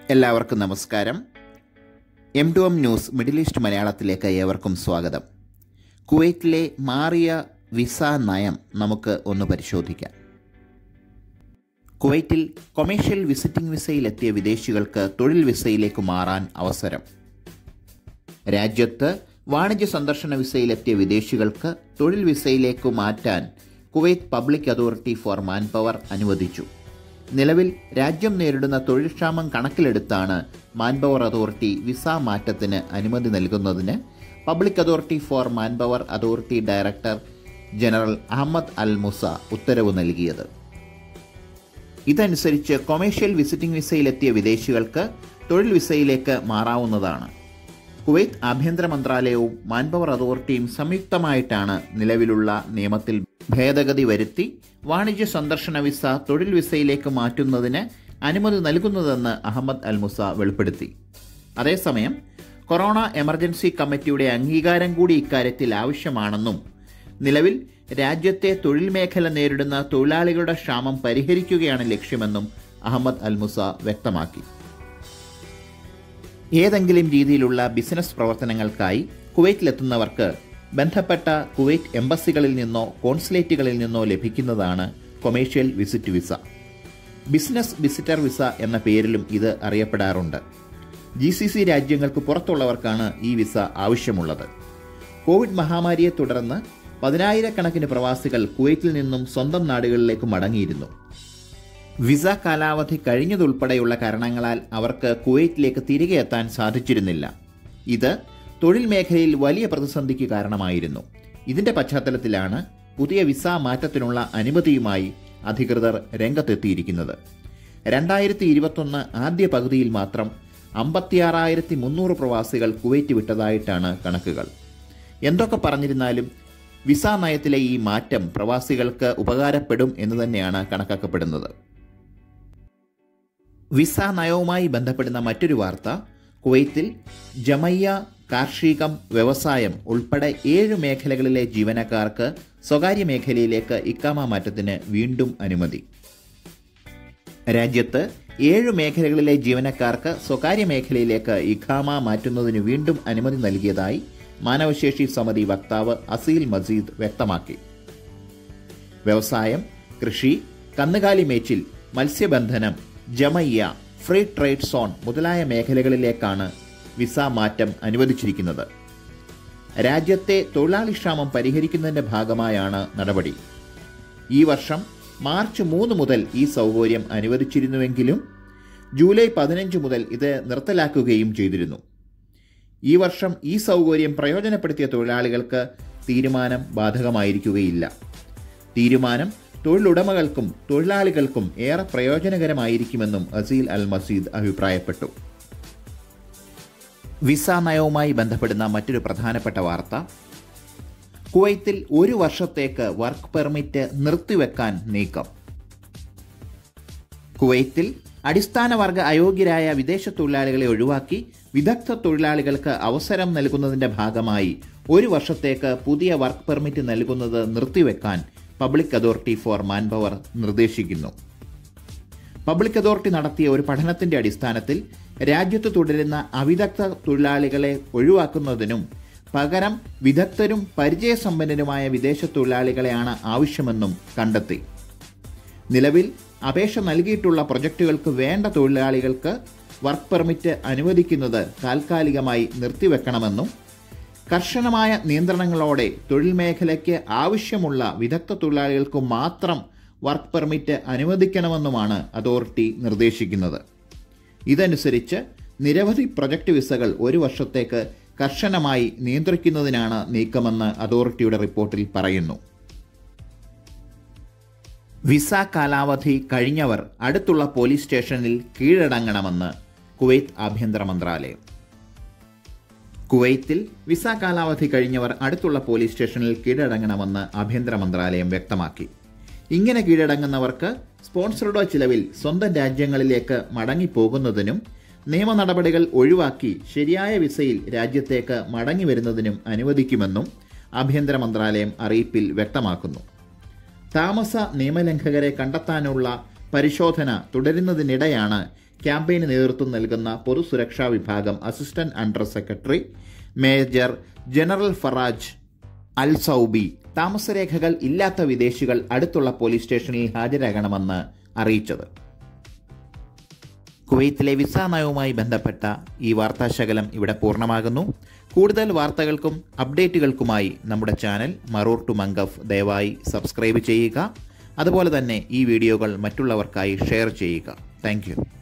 എല്ലാവർക്കും നമസ്കാരം M two M news middle east മലയാളത്തിലേക്ക് ഏവർക്കും സ്വാഗതം കുവൈറ്റിലെ മാറിയ വിസ നയം നമുക്ക് ഒന്ന് പരിശോധിക്കാം കുവൈറ്റിൽ കൊമേഴ്ഷ്യൽ വിസിറ്റിംഗ് വിസയിലെത്തിയ വിദേശികൾക്ക് തൊഴിൽ വിസയിലേക്ക് മാറാൻ അവസരം രാജ്യത്ത് വാണിജ്യ സന്ദർശന വിസയിലെത്തിയ വിദേശികൾക്ക് തൊഴിൽ വിസയിലേക്ക് മാറ്റാൻ Kuwait public authority for man power അനുവദിച്ചു നിലവിൽ രാജ്യം നേരിടുന്ന തൊഴിൽ ക്ഷാമം കണക്കിലെടുത്താണ് മാൻപവർ അതോറിറ്റി വിസ മാറ്റത്തിന് അനുമതി നൽകുന്നതിന് public authority for manpower authority director general Ahmed Al Musa ഉത്തരവ് നൽകിയത് ഇതനുസരിച്ച് കൊമേഴ്ഷ്യൽ വിസിറ്റിംഗ് വിസയിലെത്തിയ വിദേശികൾക്ക് തൊഴിൽ വിസയിലേക്ക് മാറാവുന്നതാണ് കുവൈത്ത് ആഭ്യന്തര മന്ത്രാലയവും മാൻപവർ അതോറിറ്റിയും സംയുക്തമായിട്ടാണ് നിലവിലുള്ള നിയമത്തിൽ ഭേദഗതി വരുത്തി വാണിജ്യ സന്ദർശന വിസ തൊഴിൽ വിസയിലേക്ക് മാറ്റുന്നതിന് അനുമതി നൽകുന്നതെന്ന് അഹമ്മദ് അൽ മുസ വെളിപ്പെടുത്തി അതേസമയം കൊറോണ എമർജൻസി കമ്മിറ്റിയുടെ അംഗീകാരം കൂടി ഇക്കാര്യത്തിൽ ആവശ്യമാണെന്നും നിലവിൽ രാജ്യത്തെ തൊഴിൽ മേഖല നേരിടുന്ന തൊഴിലാളികളുടെ ക്ഷാമം പരിഹരിക്കുകയാണ് ലക്ഷ്യമെന്നും അഹമ്മദ് അൽ മുസ വ്യക്തമാക്കി ഏതെങ്കിലും രീതിയിലുള്ള ബിസിനസ് പ്രവർത്തനങ്ങൾക്കായി കുവൈറ്റിലെത്തുന്നവർക്ക് ബന്ധപ്പെട്ട കുവൈറ്റ് എംബസികളിൽ നിന്നോ കോൺസുലേറ്റുകളിൽ നിന്നോ ലഭിക്കുന്നതാണ് commercial visit visa business visitor visa എന്ന പേരിലും ഇത് അറിയപ്പെടാറുണ്ട് ജി സി സി രാജ്യങ്ങൾക്ക് പുറത്തുള്ളവർക്കാണ് ഈ വിസ ആവശ്യമുള്ളത് കോവിഡ് മഹാമാരിയെ തുടർന്ന് പതിനായിരക്കണക്കിന് പ്രവാസികൾ കുവൈറ്റിൽ നിന്നും സ്വന്തം നാടുകളിലേക്ക് മടങ്ങിയിരുന്നു വിസ കാലാവധി കഴിഞ്ഞതുൾപ്പെടെയുള്ള കാരണങ്ങളാൽ അവർക്ക് കുവൈറ്റിലേക്ക് തിരികെ എത്താൻ സാധിച്ചിരുന്നില്ല ഇത് തൊഴിൽ മേഖലയിൽ വലിയ പ്രതിസന്ധിക്ക് കാരണമായിരുന്നു ഇതിന്റെ പശ്ചാത്തലത്തിലാണ് പുതിയ വിസ മാറ്റത്തിനുള്ള അനുമതിയുമായി അധികൃതർ രംഗത്തെത്തിയിരിക്കുന്നത് രണ്ടായിരത്തി ഇരുപത്തൊന്ന് ആദ്യ പകുതിയിൽ മാത്രം അമ്പത്തിയാറായിരത്തി മുന്നൂറ് പ്രവാസികൾ കുവൈറ്റ് വിട്ടതായിട്ടാണ് കണക്കുകൾ എന്തൊക്കെ പറഞ്ഞിരുന്നാലും വിസ നയത്തിലെ ഈ മാറ്റം പ്രവാസികൾക്ക് ഉപകാരപ്പെടും എന്ന് തന്നെയാണ് കണക്കാക്കപ്പെടുന്നത് വിസ നയവുമായി ബന്ധപ്പെടുന്ന മറ്റൊരു വാർത്ത കുവൈത്തിൽ ജമയ്യ കാർഷികം വ്യവസായം ഉൾപ്പെടെ ഏഴ് മേഖലകളിലെ ജീവനക്കാർക്ക് സ്വകാര്യ മേഖലയിലേക്ക് ഇക്കാമ മാറ്റത്തിന് വീണ്ടും അനുമതി രാജ്യത്ത് ഏഴ് മേഖലകളിലെ ജീവനക്കാർക്ക് സ്വകാര്യ മേഖലയിലേക്ക് ഇഖാമ മാറ്റുന്നതിന് വീണ്ടും അനുമതി നൽകിയതായി മാനവശേഷി സമിതി വക്താവ് അസീൽ മസീദ് വ്യക്തമാക്കി വ്യവസായം കൃഷി കന്നുകാലി മേച്ചിൽ മത്സ്യബന്ധനം ജമയ്യ ഫ്രീ ട്രേഡ് സോൺ മുതലായ മേഖലകളിലേക്കാണ് വിസ മാറ്റം അനുവദിച്ചിരിക്കുന്നത് രാജ്യത്തെ തൊഴിലാളി ക്ഷാമം പരിഹരിക്കുന്നതിന്റെ ഭാഗമായാണ് നടപടി ഈ വർഷം മാർച്ച് മൂന്ന് മുതൽ ഈ സൗകര്യം അനുവദിച്ചിരുന്നുവെങ്കിലും ജൂലൈ പതിനഞ്ച് മുതൽ ഇത് നിർത്തലാക്കുകയും ചെയ്തിരുന്നു ഈ വർഷം ഈ സൗകര്യം പ്രയോജനപ്പെടുത്തിയ തൊഴിലാളികൾക്ക് തീരുമാനം ബാധകമായിരിക്കുകയില്ല തീരുമാനം തൊഴിലുടമകൾക്കും തൊഴിലാളികൾക്കും ഏറെ പ്രയോജനകരമായിരിക്കുമെന്നും അസീൽ അൽ മസീദ് അഭിപ്രായപ്പെട്ടു വിസ നയവുമായി ബന്ധപ്പെടുന്ന മറ്റൊരു പ്രധാനപ്പെട്ട വാർത്ത കുവൈത്തിൽ ഒരു വർഷത്തേക്ക് വർക്ക് പെർമിറ്റ് നിർത്തിവെക്കാൻ നീക്കം കുവൈത്തിൽ അടിസ്ഥാന വർഗ അയോഗ്യരായ വിദേശ തൊഴിലാളികളെ ഒഴിവാക്കി വിദഗ്ധ തൊഴിലാളികൾക്ക് അവസരം നൽകുന്നതിന്റെ ഭാഗമായി ഒരു വർഷത്തേക്ക് പുതിയ വർക്ക് പെർമിറ്റ് നൽകുന്നത് നിർത്തിവെക്കാൻ പബ്ലിക് അതോറിറ്റി ഫോർ മാൻപവർ നിർദ്ദേശിക്കുന്നു പബ്ലിക് അതോറിറ്റി നടത്തിയ ഒരു പഠനത്തിന്റെ അടിസ്ഥാനത്തിൽ രാജ്യത്ത് തുടരുന്ന അവിദഗ്ധ തൊഴിലാളികളെ ഒഴിവാക്കുന്നതിനും പകരം വിദഗ്ധരും പരിചയസമ്പന്നരുമായ വിദേശ തൊഴിലാളികളെയാണ് ആവശ്യമെന്നും കണ്ടെത്തി നിലവിൽ അപേക്ഷ നൽകിയിട്ടുള്ള പ്രൊജക്റ്റുകൾക്ക് വേണ്ട തൊഴിലാളികൾക്ക് വർക്ക് പെർമിറ്റ് അനുവദിക്കുന്നത് താൽക്കാലികമായി നിർത്തിവെക്കണമെന്നും കർശനമായ നിയന്ത്രണങ്ങളോടെ തൊഴിൽ മേഖലയ്ക്ക് ആവശ്യമുള്ള വിദഗ്ധ തൊഴിലാളികൾക്ക് മാത്രം വർക്ക് പെർമിറ്റ് അനുവദിക്കണമെന്നുമാണ് അതോറിറ്റി നിർദ്ദേശിക്കുന്നത് ഇതനുസരിച്ച് നിരവധി പ്രൊജക്ട് വിസകൾ ഒരു വർഷത്തേക്ക് കർശനമായി നിയന്ത്രിക്കുന്നതിനാണ് നീക്കമെന്ന് അതോറിറ്റിയുടെ റിപ്പോർട്ടിൽ പറയുന്നു വിസ കാലാവധി കഴിഞ്ഞവർ അടുത്തുള്ള പോലീസ് സ്റ്റേഷനിൽ കീഴടങ്ങണമെന്ന് കുവൈത്ത് ആഭ്യന്തര മന്ത്രാലയം കുവൈത്തിൽ വിസ കാലാവധി കഴിഞ്ഞവർ അടുത്തുള്ള പോലീസ് സ്റ്റേഷനിൽ കീഴടങ്ങണമെന്ന് ആഭ്യന്തര മന്ത്രാലയം വ്യക്തമാക്കി ഇങ്ങനെ കീഴടങ്ങുന്നവർക്ക് സ്പോൺസറുടെ ചിലവിൽ സ്വന്തം രാജ്യങ്ങളിലേക്ക് മടങ്ങിപ്പോകുന്നതിനും നിയമ നടപടികൾ ഒഴിവാക്കി ശരിയായ വിസയിൽ രാജ്യത്തേക്ക് മടങ്ങി വരുന്നതിനും അനുവദിക്കുമെന്നും ആഭ്യന്തര മന്ത്രാലയം അറിയിപ്പിൽ വ്യക്തമാക്കുന്നു താമസ നിയമലംഘകരെ കണ്ടെത്താനുള്ള പരിശോധന തുടരുന്നതിനിടെയാണ് ക്യാമ്പയിന് നേതൃത്വം നൽകുന്ന പൊതുസുരക്ഷാ വിഭാഗം assistant under secretary major general Faraj Al Saubi താമസരേഖകൾ ഇല്ലാത്ത വിദേശികൾ അടുത്തുള്ള പോലീസ് സ്റ്റേഷനിൽ ഹാജരാകണമെന്ന് അറിയിച്ചത് കുവൈത്തിലെ വിസ നയവുമായി ബന്ധപ്പെട്ട ഈ വാർത്താശകലം ഇവിടെ പൂർണ്ണമാകുന്നു കൂടുതൽ വാർത്തകൾക്കും അപ്ഡേറ്റുകൾക്കുമായി നമ്മുടെ ചാനൽ മറൂർ ടു മങ്കഫ് ദയവായി സബ്സ്ക്രൈബ് ചെയ്യുക അതുപോലെ തന്നെ ഈ വീഡിയോകൾ മറ്റുള്ളവർക്കായി ഷെയർ ചെയ്യുക താങ്ക്